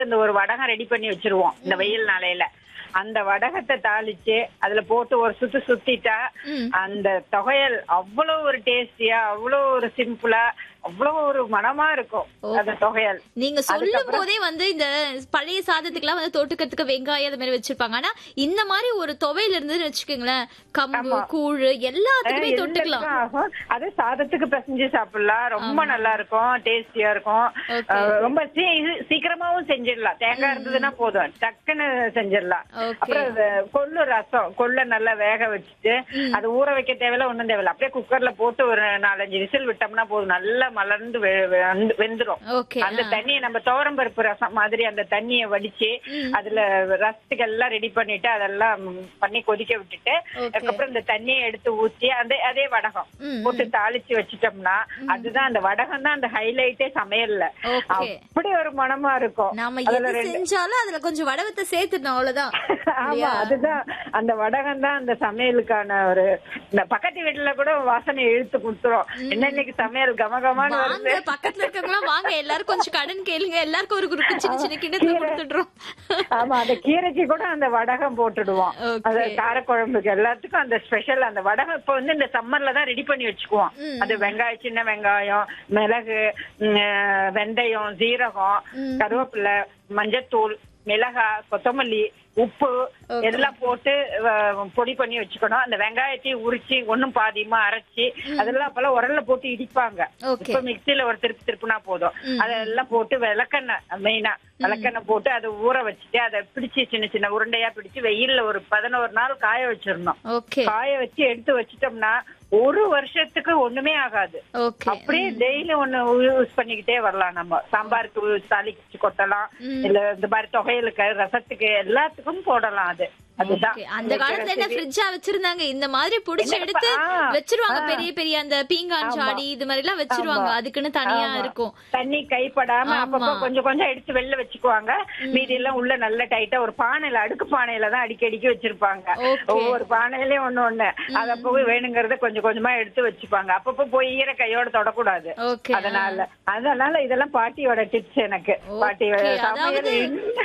இந்த ஒரு வடகம் ரெடி பண்ணி வச்சிருவோம் இந்த வெயில் நாளையில அந்த வடகத்தை தாளிச்சு அதுல போட்டு ஒரு சுத்து சுத்திட்டா ம். அந்த தொகையல் அவ்வளவு ஒரு டேஸ்டியா அவ்வளவு ஒரு சிம்பிளா அவ்வளவு ஒரு மனமா இருக்கும் ஓ. அந்த தொகையல் நீங்க சொல்லும் போதே வந்து இந்த பழைய சாதத்துக்குலாம் வந்து தொட்டுக்கிறதுக்கு வெங்காயம் அது மாதிரி வச்சிருப்பாங்க ஆனா இந்த மாதிரி ஒரு துவையில இருந்துன்னு வச்சுக்கோங்களேன் கம்பு கூழ் எல்லாத்துக்குமே தொட்டுக்கலாம் எல்லாத்துக்கும் ஆகும். அது சாதத்துக்கு பிசைஞ்சு சாப்பிடலாம் ரொம்ப நல்லா இருக்கும் டேஸ்டியா இருக்கும் Okay. அஹ் ரொம்ப சீ- இது சீக்கிரமாவும் செஞ்சிடலாம் தேங்காய் இருந்ததுன்னா போதும் டக்குன்னு செஞ்சிடலாம் Okay. அப்புறம் இது கொள்ளு ரசம் கொள்ளை நல்லா வேக வச்சுட்டு அது ஊற வைக்க தேவையில்ல ஒண்ணும் தேவையில்ல அப்படியே குக்கர்ல போட்டு ஒரு நாலஞ்சு விசில் விட்டோம்னா போதும் நல்லா மலர்ந்து வெ- வெந்து- வெந்துரும் ஓகே அந்த தண்ணியை நம்ம துவரம் பருப்பு ரசம் மாதிரி அந்த தண்ணியை வடிச்சு அதுல ரசத்துக்கு எல்லாம் ரெடி பண்ணிட்டு அதெல்லாம் பண்ணி கொதிக்க விட்டுட்டு Okay. அதுக்கப்புறம் இந்த தண்ணியை எடுத்து ஊத்தி அந்த அதே வடகம் ம், போட்டு தாளிச்சு வச்சிட்டோம்னா அதுதான் அந்த வடகம் தான் அந்த ஹைலைட்டே சமையல்ல ஓகே அப்படி ஒரு மனமா இருக்கும் நாம அதுல எது ரெண்டு- செஞ்சாலும் அதுல கொஞ்சம் வடவத்தை சேர்த்துடணும் அவ்வளவுதான் ஆமா அதுதான் அந்த வடகம் தான் அந்த சமையலுக்கான ஒரு இந்த பக்கத்து வீட்டுல கூட வாசனை இழுத்து கொடுத்துரும் என்ன இன்னைக்கு சமையல் கமகமான்னு வருது வாங்க பக்கத்துல இருக்கவங்க வாங்க எல்லாரும் கொஞ்சம் கடன் கேளுங்க எல்லாருக்கும் ஒரு குறுக்கு சின்ன சின்ன கிண்ணத்துல கொடுத்துடுறோம் ஆமா அந்த கீரைக்கு கூட அந்த வடகம் போட்டுடுவோம் Okay. அது காரக்குழம்புக்கு எல்லாத்துக்கும் அந்த ஸ்பெஷல் அந்த வடகம் இப்ப வந்து இந்த சம்மர்ல தான் ரெடி பண்ணி வச்சுக்குவோம் அது வெங்காயம் சின்ன வெங்காயம் மிளகு ம், அஹ், வெந்தயம் சீரகம் கருவேப்பிலை மஞ்சத்தூள் மிளகாய் கொத்தமல்லி உப்பு எல்லாம் போட்டு அஹ், பொடி பண்ணி வச்சுக்கணும் அந்த வெங்காயத்தையும் உரிச்சு ஒண்ணும் பாதியமா அரைச்சு அதெல்லாம் அப்பெல்லாம் உரல்ல போட்டு இடிப்பாங்க Okay. இப்ப மிக்சியில ஒரு திருப்பு திருப்புனா போதும் அதெல்லாம் போட்டு விளக்கெண்ணெய் மெயினா விளக்கெண்ணெய் போட்டு அதை ஊற வச்சுட்டு அதை பிடிச்சு சின்ன சின்ன உருண்டையா பிடிச்சு வெயில்ல ஒரு பதினோரு நாள் காய வச்சிடணும் ஓகே காய வச்சு எடுத்து வச்சிட்டோம்னா ஒரு வருஷத்துக்கு ஒண்ணுமே ஆகாது ஓகே அப்படியே டெய்லி ஒண்ணு யூஸ் பண்ணிக்கிட்டே வரலாம் நம்ம சாம்பாருக்கு தாளிச்சு கொட்டலாம் இல்ல இந்த மாதிரி தொகையலுக்கு ரசத்துக்கு எல்லாத்துக்கும் போடலாம் அது அதுதான் Okay. அந்த காலத்துல என்ன ஃப்ரிட்ஜா வச்சிருந்தாங்க இந்த மாதிரி புடிச்சு என்ன எடுத்து ஆ, வச்சிருவாங்க ஆ. பெரிய பெரிய அந்த பீங்கான் சாடி இது மாதிரி எல்லாம் வச்சிருவாங்க அதுக்குன்னு தனியா ஆமா. இருக்கும் தண்ணி கைப்படாம ஆமா. அப்பப்ப கொஞ்சம் கொஞ்சம் எடுத்து வெளில வச்சுக்குவாங்க மீதி எல்லாம் உள்ள நல்ல டைட்டா ஒரு பானையில அடுக்கு பானையில தான் அடிக்கடிக்கு வச்சிருப்பாங்க Okay. ஒவ்வொரு பானையிலயும் ஒண்ணு ஒண்ணு அத போய் வேணுங்கறத கொஞ்சம் கொஞ்சமா எடுத்து வச்சுப்பாங்க அப்பப்ப போய் ஈர கையோட தொடக்கூடாது ஓகே அதனால அதனால இதெல்லாம் பாட்டியோட டிப்ஸ் எனக்கு பாட்டி Okay, சமையல் அதாவது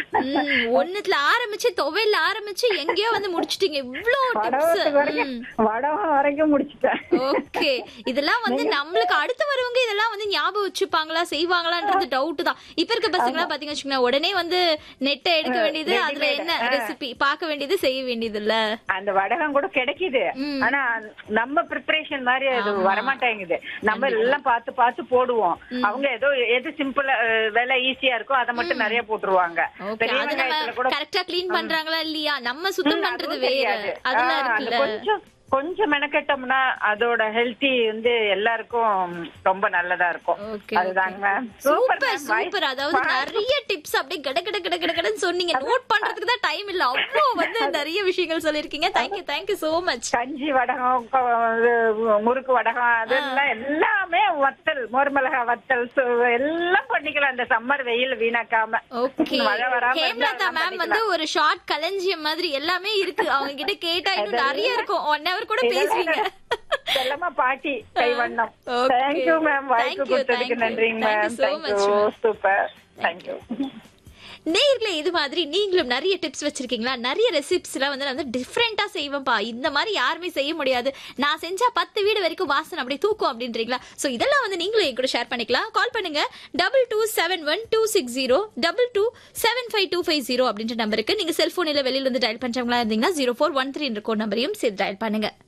ம், ஒண்ணுத்துல ஆரம்பிச்சு துவையில ஆரம்பிச்சு எங்கேயோ வந்து முடிச்சிட்டீங்க இவ்ளோ வடவத்துக்கு டிப்ஸ் வரைக்கும் வடவம் வரைக்கும் முடிச்சிட்டேன் ஓகே இதெல்லாம் வந்து நம்மளுக்கு அடுத்து வரவங்க இதெல்லாம் வந்து ஞாபகம் வச்சுப்பாங்களா செய்வாங்களான்றது டவுட் தான் இப்ப இருக்க பசங்க எல்லாம் பாத்தீங்க வச்சுக்கோங்களேன் உடனே வந்து நெட்டை எடுக்க வேண்டியது அதுல என்ன ரெசிபி பார்க்க வேண்டியது செய்ய வேண்டியது இல்ல அந்த வடகம் கூட கிடைக்குது ஆனா நம்ம ப்ரிப்பரேஷன் மாதிரி அது வரமாட்டேங்குது நம்ம எல்லாம் பார்த்து பார்த்து போடுவோம் அவங்க ஏதோ எது சிம்பிளா வேலை ஈஸியா இருக்கோ அதை மட்டும் நிறைய போட்டுருவாங்க ஓகே பெரிய அது வெங்காயத்துல நம்ம கூட கரெக்டா க்ளீன் பண்றாங்களா இல்லையா நம்ம சுத்தம் ம், பண்றது அதுவும் வேற தெரியாது. அதெல்லாம் ஆ, அந்த இருக்குல்ல கொஞ்சம் கொஞ்சம் மெனக்கெட்டோம்னா அதோட ஹெல்த்தி வந்து எல்லாருக்கும் ரொம்ப நல்லதா இருக்கும் ஓகே அதுதாங்க சூப்பர் ma'am. சூப்பர் அதாவது நிறைய டிப்ஸ் அப்படியே கட கட கட கட கடன்னு சொன்னீங்க நோட் பண்றதுக்கு தான் டைம் இல்ல அவ்வளோ வந்து நிறைய விஷயங்கள் சொல்லிருக்கீங்க தேங்க்யூ தேங்க்யூ சோ மச் கஞ்சி வடகம் கொ- இது, முறுக்கு வடகம் அதெல்லாம் எல்லாமே வத்தல் மோர்மிளகா வத்தல் சு- எல்லாம் பண்ணிக்கலாம் இந்த சம்மர் வெயில் வீணாக்காம ஓகே மழை வராம இருந்தா ஹேம்லதா எல்லாம் மேம் வந்து ஒரு ஷார்ட் களஞ்சியம் மாதிரி எல்லாமே இருக்கு அவங்க கிட்ட கேட்டா இன்னும் நிறைய இருக்கும் ஒன் ஹவர் கூட பேசுவீங்க செல்லமா பாட்டி கைவண்ணம் Okay. தேங்க்யூ மேம் வாய்ப்பு Thank you, கொடுத்ததுக்கு thank you. நன்றிங்க Thank you ma'am so much, thank you ma'am. Super thank you நேர்ல இது மாதிரி நீங்களும் நிறைய டிப்ஸ் வச்சிருக்கீங்களா நிறைய ரெசிப்ஸ் எல்லாம் வந்து நான் வந்து டிஃப்ரெண்டா செய்வேன்ப்பா இந்த மாதிரி யாருமே செய்ய முடியாது நான் செஞ்சா பத்து வீடு வரைக்கும் வாசனை அப்படியே தூக்கும் அப்படின்றீங்களா சோ இதெல்லாம் வந்து நீங்களும் என் கூட ஷேர் பண்ணிக்கலாம் கால் பண்ணுங்க double two seven one two six zero double two seven five two five zero அப்படின்ற நம்பருக்கு நீங்க செல்போனில் வெளியில வந்து டயல் பண்றவங்களா இருந்தீங்கன்னா zero four one three code நம்பரையும் சேர்த்து டயல் பண்ணுங்க